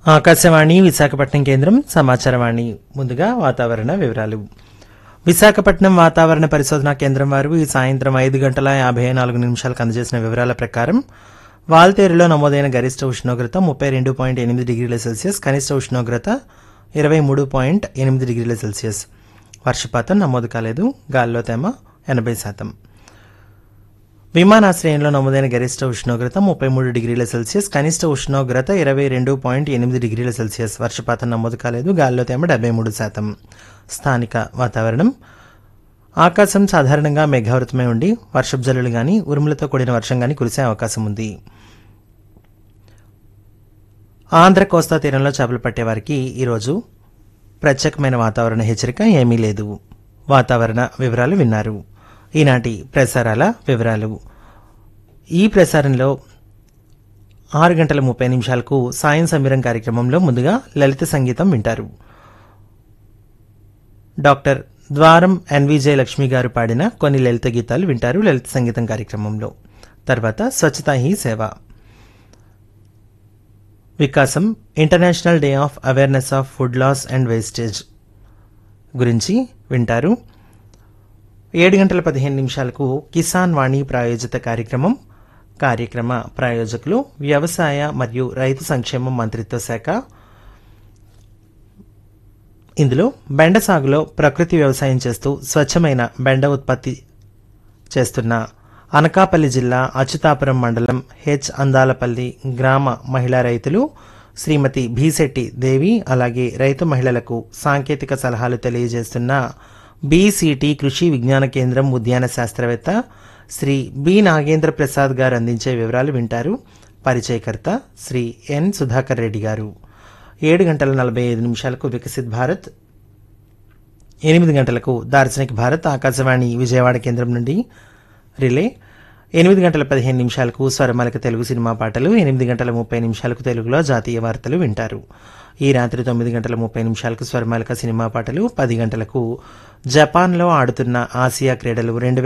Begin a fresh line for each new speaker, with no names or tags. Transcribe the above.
ఆకాశవాణి విశాఖపట్నం కేంద్రం సమాచారవాణి ముందుగా వాతావరణ వివరాలు విశాఖపట్నం వాతావరణ పరిశోధనా కేంద్రం వారు ఈ సాయంత్రం ఐదు గంటల యాభై నాలుగు నిమిషాలకు అందజేసిన వివరాల ప్రకారం వాల్తేరులో నమోదైన గరిష్ట ఉష్ణోగ్రత ముప్పై రెండు పాయింట్ ఎనిమిది డిగ్రీల సెల్సియస్ కనిష్ట ఉష్ణోగ్రత ఇరవై మూడు పాయింట్ ఎనిమిది డిగ్రీల సెల్సియస్ వర్షపాతం నమోదు కాలేదు గాలిలో తేమ ఎనభై శాతం విమానాశ్రయంలో నమోదైన గరిష్ట ఉష్ణోగ్రత ముప్పై మూడు డిగ్రీల సెల్సియస్ కనిష్ట ఉష్ణోగ్రత ఇరవై రెండు పాయింట్ ఎనిమిది డిగ్రీల సెల్సియస్ వర్షపాతం నమోదు కాలేదు గాలిలో తేమ డెబ్బై మూడు శాతం స్థానిక వాతావరణం ఆకాశం సాధారణంగా మేఘావృతమై ఉండి వర్షపు జల్లులు గాని ఉరుములతో కూడిన వర్షం గాని కురిసే అవకాశం ఉంది ఆంధ్ర కోస్తా తీరంలో చేపలు పట్టే వారికి ఈరోజు ప్రత్యేకమైన వాతావరణ హెచ్చరిక ఏమీ లేదు వాతావరణ వివరాలు విన్నారు ఈనాటి ప్రసారాల వివరాలు ఈ ప్రసారంలో ఆరు గంటల ముప్పై నిమిషాలకు సాయం సమీరం కార్యక్రమంలో ముందుగా లలిత సంగీతం వింటారు డాక్టర్ ద్వారం ఎన్విజయ లక్ష్మి గారు పాడిన కొన్ని లలిత గీతాలు వింటారు లలిత సంగీతం కార్యక్రమంలో తర్వాత స్వచ్ఛతా హీ సేవ వికాసం international day of awareness of food loss and wastage గురించి వింటారు ఏడు గంటల పదిహేను నిమిషాలకు కిసాన్ వాణి ప్రాయోజిత కార్యక్రమం కార్యక్రమ ప్రాయోజకులు వ్యవసాయ మరియు రైతు సంక్షేమం మంత్రిత్వ శాఖ ఇందులో బెండ సాగులో ప్రకృతి వ్యవసాయం చేస్తూ స్వచ్ఛమైన బెండ ఉత్పత్తి చేస్తున్న అనకాపల్లి జిల్లా అచ్యుతాపురం మండలం హెచ్ అందాలపల్లి గ్రామ మహిళా రైతులు శ్రీమతి భీశెట్టి దేవి అలాగే రైతు మహిళలకు సాంకేతిక సలహాలు తెలియజేస్తున్న బీసీటీ కృషి విజ్ఞాన కేంద్రం ఉద్యాన శాస్త్రవేత్త శ్రీ బి నాగేంద్ర ప్రసాద్ గారు అందించే వివరాలు వింటారు పరిచయకర్త శ్రీ ఎన్ సుధాకర్ రెడ్డి గారు ఏడు గంటల నలభై ఐదు నిమిషాలకు వికసిత్ భారత్ ఎనిమిది గంటలకు దార్శనిక్ భారత్ ఆకాశవాణి విజయవాడ కేంద్రం నుండి రిలే ఎనిమిది గంటల పదిహేను నిమిషాలకు స్వరమలక తెలుగు సినిమా పాటలు ఎనిమిది గంటల ముప్పై నిమిషాలకు తెలుగులో జాతీయ వార్తలు వింటారు ఈ రాత్రి తొమ్మిది గంటల ముప్పై నిమిషాలకు స్వరమలక సినిమా పాటలు పది గంటలకు జపాన్లో ఆడుతున్న ఆసియా క్రీడలు రెండు